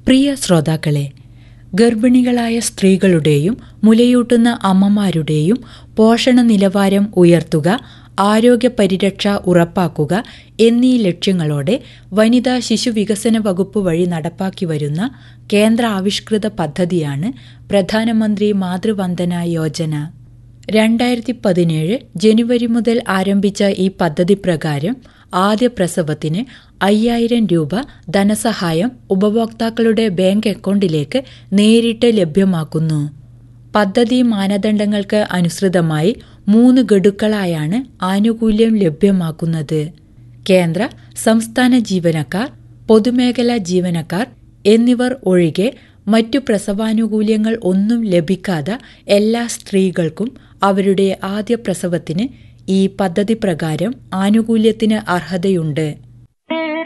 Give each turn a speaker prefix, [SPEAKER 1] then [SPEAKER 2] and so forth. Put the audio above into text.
[SPEAKER 1] പ്രിയ ശ്രോതാക്കളെ ഗർഭിണികളായ സ്ത്രീകളുടെയും മുലയൂട്ടുന്ന അമ്മമാരുടെയും പോഷണ നിലവാരം ഉയർത്തുക ആരോഗ്യ പരിരക്ഷ ഉറപ്പാക്കുക എന്നീ ലക്ഷ്യങ്ങളോടെ വനിതാ ശിശു വികസന വകുപ്പ് വഴി നടപ്പാക്കി വരുന്ന കേന്ദ്ര ആവിഷ്കൃത പദ്ധതിയാണ് പ്രധാനമന്ത്രി മാതൃവന്ദന യോജന രണ്ടായിരത്തി പതിനേഴ് ജനുവരി മുതൽ ആരംഭിച്ച ഈ പദ്ധതി പ്രകാരം ആദ്യ പ്രസവത്തിന് അയ്യായിരം രൂപ ധനസഹായം ഉപഭോക്താക്കളുടെ ബാങ്ക് അക്കൗണ്ടിലേക്ക് നേരിട്ട് ലഭ്യമാക്കുന്നു പദ്ധതി മാനദണ്ഡങ്ങൾക്ക് അനുസൃതമായി മൂന്ന് ഗഡുക്കളായാണ് ആനുകൂല്യം ലഭ്യമാക്കുന്നത് കേന്ദ്ര സംസ്ഥാന ജീവനക്കാർ പൊതുമേഖലാ ജീവനക്കാർ എന്നിവർ ഒഴികെ മറ്റു പ്രസവാനുകൂല്യങ്ങൾ ഒന്നും ലഭിക്കാത്ത എല്ലാ സ്ത്രീകൾക്കും അവരുടെ ആദ്യ പ്രസവത്തിന് ഈ പദ്ധതി പ്രകാരം ആനുകൂല്യത്തിന് അർഹതയുണ്ട്